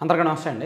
అందరికీ నమస్తే అండి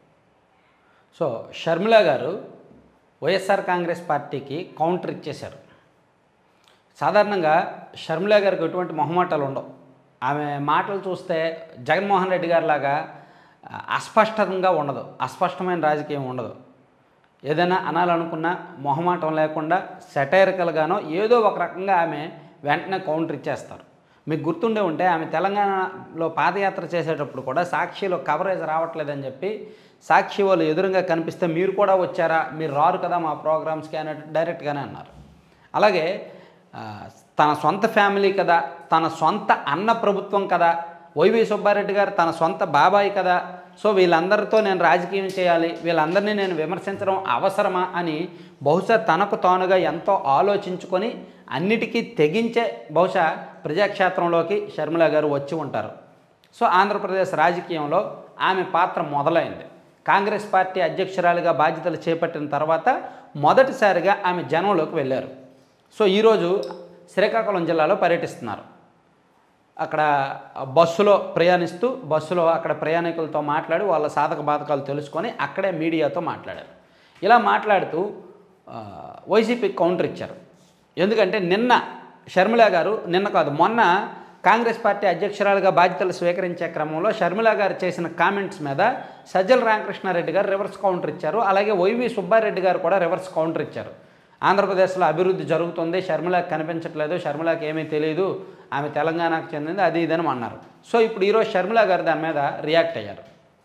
సో షర్మిల గారు వైఎస్ఆర్ కాంగ్రెస్ పార్టీకి కౌంటర్ ఇచ్చేశారు సాధారణంగా షర్మిల గారికి ఎటువంటి మొహమాటాలు ఉండవు ఆమె మాటలు చూస్తే జగన్మోహన్ రెడ్డి గారి లాగా ఆ, అస్పష్టంగా ఉండదు అస్పష్టమైన రాజకీయం ఉండదు ఏదైనా అనాలనుకున్నా మొహమాటం లేకుండా సెటైరికల్గానో ఏదో ఒక రకంగా ఆమె వెంటనే కౌంటర్ ఇచ్చేస్తారు మీకు గుర్తుండే ఉంటే ఆమె తెలంగాణలో పాదయాత్ర చేసేటప్పుడు కూడా సాక్షిలో కవరేజ్ రావట్లేదని చెప్పి సాక్షి వాళ్ళు ఎదురుగా కనిపిస్తే మీరు కూడా వచ్చారా మీరు రారు కదా మా ప్రోగ్రామ్స్కి అన్నట్టు డైరెక్ట్గానే అన్నారు అలాగే ఆ, తన సొంత ఫ్యామిలీ కదా తన సొంత అన్న ప్రభుత్వం కదా వైవి సుబ్బారెడ్డి గారు తన సొంత బాబాయ్ కదా సో వీళ్ళందరితో నేను రాజకీయం చేయాలి వీళ్ళందరినీ నేను విమర్శించడం అవసరమా అని బహుశా తనకు తానుగా ఎంతో ఆలోచించుకొని అన్నిటికీ తెగించే బహుశా ప్రజాక్షేత్రంలోకి షర్మిల గారు వచ్చి ఉంటారు సో ఆంధ్రప్రదేశ్ రాజకీయంలో ఆమె పాత్ర మొదలైంది కాంగ్రెస్ పార్టీ అధ్యక్షురాలిగా బాధ్యతలు చేపట్టిన తర్వాత మొదటిసారిగా ఆమె జనంలోకి వెళ్ళారు సో ఈరోజు శ్రీకాకుళం జిల్లాలో పర్యటిస్తున్నారు అక్కడ బస్సులో ప్రయాణిస్తూ బస్సులో అక్కడ ప్రయాణికులతో మాట్లాడి వాళ్ళ సాధక బాధకాలు తెలుసుకొని అక్కడే మీడియాతో మాట్లాడారు ఇలా మాట్లాడుతూ ఆ, వైసీపీకి కౌంటర్ ఇచ్చారు ఎందుకంటే నిన్న షర్మిల గారు నిన్న కాదు మొన్న కాంగ్రెస్ పార్టీ అధ్యక్షురాలుగా బాధ్యతలు స్వీకరించే క్రమంలో షర్మిల గారు చేసిన కామెంట్స్ మీద సజ్జల రామకృష్ణారెడ్డి గారు రివర్స్ కౌంటర్ ఇచ్చారు అలాగే వైవి సుబ్బారెడ్డి గారు కూడా రివర్స్ కౌంటర్ ఇచ్చారు ఆంధ్రప్రదేశ్లో అభివృద్ధి జరుగుతుంది షర్మిలకు కనిపించట్లేదు షర్మిలకు ఏమీ తెలియదు ఆమె తెలంగాణకు చెందింది అది ఇదని అన్నారు సో ఇప్పుడు ఈరోజు షర్మిల గారు దాని మీద రియాక్ట్ అయ్యారు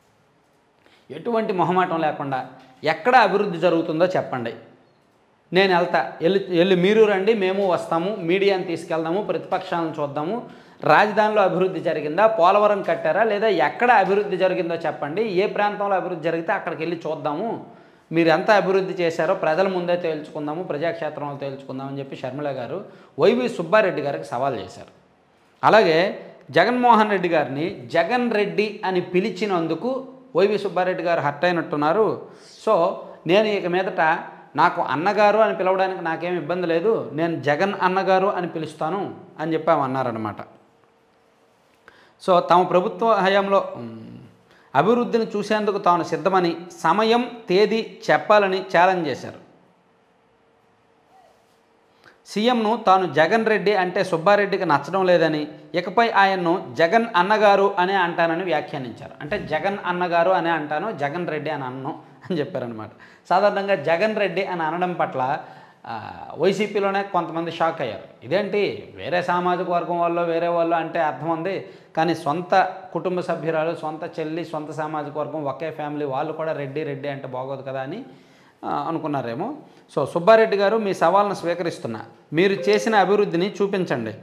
ఎటువంటి మొహమాటం లేకుండా ఎక్కడ అభివృద్ధి జరుగుతుందో చెప్పండి నేను వెళ్తా వెళ్ళి వెళ్ళి మీరు రండి మేము వస్తాము మీడియాని తీసుకెళ్దాము ప్రతిపక్షాలను చూద్దాము రాజధానిలో అభివృద్ధి జరిగిందా పోలవరం కట్టారా లేదా ఎక్కడ అభివృద్ధి జరిగిందో చెప్పండి ఏ ప్రాంతంలో అభివృద్ధి జరిగితే అక్కడికి వెళ్ళి చూద్దాము మీరు ఎంత అభివృద్ధి చేశారో ప్రజల ముందే తేల్చుకుందాము ప్రజాక్షేత్రంలో తేల్చుకుందామని చెప్పి షర్మిల గారు వైవి సుబ్బారెడ్డి గారికి సవాల్ చేశారు అలాగే జగన్మోహన్ రెడ్డి గారిని జగన్ రెడ్డి అని పిలిచినందుకు వైవి సుబ్బారెడ్డి గారు హర్ట్ అయినట్టున్నారు సో నేను ఇక మీదట నాకు అన్నగారు అని పిలవడానికి నాకేం ఇబ్బంది లేదు నేను జగన్ అన్నగారు అని పిలుస్తాను అని చెప్పి ఆమె అన్నారనమాట సో తమ ప్రభుత్వ హయాంలో మ్, అభివృద్ధిని చూసేందుకు తాను సిద్ధమని సమయం తేదీ చెప్పాలని ఛాలెంజ్ చేశారు సీఎంను తాను జగన్ రెడ్డి అంటే సుబ్బారెడ్డికి నచ్చడం లేదని ఇకపై ఆయన్ను జగన్ అన్నగారు అనే అంటానని వ్యాఖ్యానించారు అంటే జగన్ అన్నగారు అనే అంటాను జగన్ రెడ్డి అని అన్ను అని చెప్పారనమాట సాధారణంగా జగన్ రెడ్డి అని అనడం పట్ల ఆ, వైసీపీలోనే కొంతమంది షాక్ అయ్యారు ఇదేంటి వేరే సామాజిక వర్గం వాళ్ళు వేరే వాళ్ళు అంటే అర్థం ఉంది కానీ సొంత కుటుంబ సభ్యురాలు సొంత చెల్లి సొంత సామాజిక వర్గం ఒకే ఫ్యామిలీ వాళ్ళు కూడా రెడ్డి రెడ్డి అంటే బాగోదు కదా అని ఆ, అనుకున్నారేమో సో సుబ్బారెడ్డి గారు మీ సవాల్ను స్వీకరిస్తున్నా మీరు చేసిన అభివృద్ధిని చూపించండి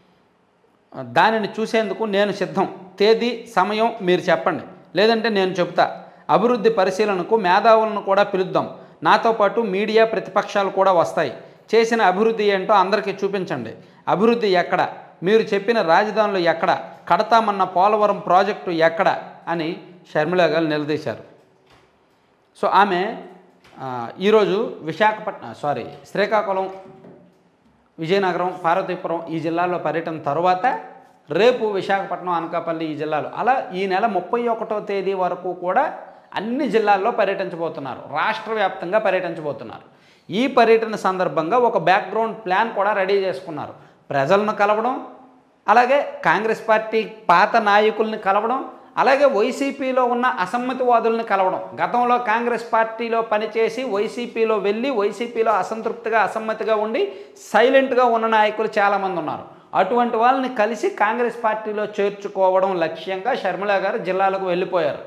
దానిని చూసేందుకు నేను సిద్ధం తేదీ సమయం మీరు చెప్పండి లేదంటే నేను చెప్తా అభివృద్ధి పరిశీలనకు మేధావులను కూడా పిలుద్దాం నాతో పాటు మీడియా ప్రతిపక్షాలు కూడా వస్తాయి చేసిన అభివృద్ధి ఏంటో అందరికీ చూపించండి అభివృద్ధి ఎక్కడ మీరు చెప్పిన రాజధానులు ఎక్కడ కడతామన్న పోలవరం ప్రాజెక్టు ఎక్కడ అని షర్మిల గారు నిలదీశారు సో ఆమె ఆ, ఈరోజు విశాఖపట్నం సారీ శ్రీకాకుళం విజయనగరం పార్వతీపురం ఈ జిల్లాల్లో పర్యటన తర్వాత రేపు విశాఖపట్నం అనకాపల్లి ఈ జిల్లాలు అలా ఈ నెల ముప్పై ఒకటో తేదీ వరకు కూడా అన్ని జిల్లాల్లో పర్యటించబోతున్నారు రాష్ట్ర వ్యాప్తంగా పర్యటించబోతున్నారు ఈ పర్యటన సందర్భంగా ఒక బ్యాక్గ్రౌండ్ ప్లాన్ కూడా రెడీ చేసుకున్నారు ప్రజలను కలవడం అలాగే కాంగ్రెస్ పార్టీ పాత నాయకుల్ని కలవడం అలాగే వైసీపీలో ఉన్న అసమ్మతివాదుల్ని కలవడం గతంలో కాంగ్రెస్ పార్టీలో పనిచేసి వైసీపీలో వెళ్ళి వైసీపీలో అసంతృప్తిగా అసమ్మతిగా ఉండి సైలెంట్గా ఉన్న నాయకులు చాలామంది ఉన్నారు అటువంటి వాళ్ళని కలిసి కాంగ్రెస్ పార్టీలో చేర్చుకోవడం లక్ష్యంగా షర్మిల గారు జిల్లాలకు వెళ్ళిపోయారు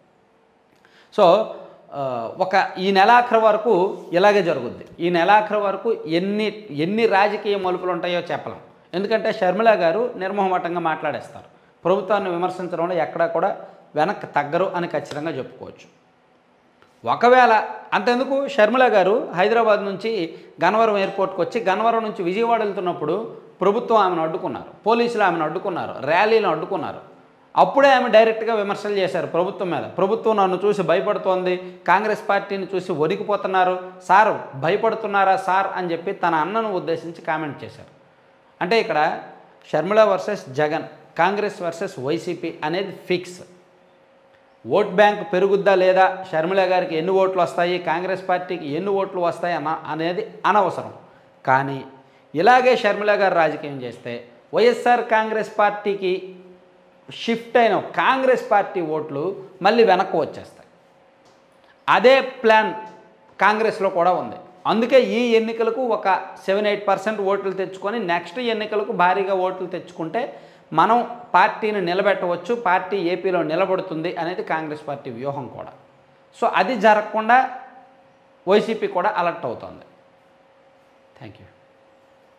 సో ఆ, ఒక ఈ నెలాఖరు వరకు ఇలాగే జరుగుద్ది ఈ నెలాఖరు వరకు ఎన్ని ఎన్ని రాజకీయ మలుపులు ఉంటాయో చెప్పలేం ఎందుకంటే షర్మిల గారు నిర్మోహమాటంగా మాట్లాడేస్తారు ప్రభుత్వాన్ని విమర్శించడంలో ఎక్కడా కూడా వెనక్కి తగ్గరు అని ఖచ్చితంగా చెప్పుకోవచ్చు ఒకవేళ అంతెందుకు షర్మిల గారు హైదరాబాద్ నుంచి గన్నవరం ఎయిర్పోర్ట్కి వచ్చి గన్నవరం నుంచి విజయవాడ వెళ్తున్నప్పుడు ప్రభుత్వం ఆమెను అడ్డుకున్నారు పోలీసులు ఆమెను అడ్డుకున్నారు ర్యాలీలను అడ్డుకున్నారు అప్పుడే ఆమె డైరెక్ట్గా విమర్శలు చేశారు ప్రభుత్వం మీద ప్రభుత్వం నన్ను చూసి భయపడుతోంది కాంగ్రెస్ పార్టీని చూసి ఒరిగిపోతున్నారు సార్ భయపడుతున్నారా సార్ అని చెప్పి తన అన్నను ఉద్దేశించి కామెంట్ చేశారు అంటే ఇక్కడ షర్మిల వర్సెస్ జగన్ కాంగ్రెస్ వర్సెస్ వైసీపీ అనేది ఫిక్స్ ఓట్ బ్యాంక్ పెరుగుద్దా లేదా షర్మిల గారికి ఎన్ని ఓట్లు వస్తాయి కాంగ్రెస్ పార్టీకి ఎన్ని ఓట్లు వస్తాయి అన్న అనేది అనవసరం కానీ ఇలాగే షర్మిల గారు రాజకీయం చేస్తే వైఎస్ఆర్ కాంగ్రెస్ పార్టీకి షిఫ్ట్ అయిన కాంగ్రెస్ పార్టీ ఓట్లు మళ్ళీ వెనక్కి వచ్చేస్తాయి అదే ప్లాన్ కాంగ్రెస్లో కూడా ఉంది అందుకే ఈ ఎన్నికలకు ఒక సెవెన్ ఎయిట్ పర్సెంట్ ఓట్లు తెచ్చుకొని నెక్స్ట్ ఎన్నికలకు భారీగా ఓట్లు తెచ్చుకుంటే మనం పార్టీని నిలబెట్టవచ్చు పార్టీ ఏపీలో నిలబడుతుంది అనేది కాంగ్రెస్ పార్టీ వ్యూహం కూడా సో అది జరగకుండా వైసీపీ కూడా అలర్ట్ అవుతుంది థ్యాంక్ యూ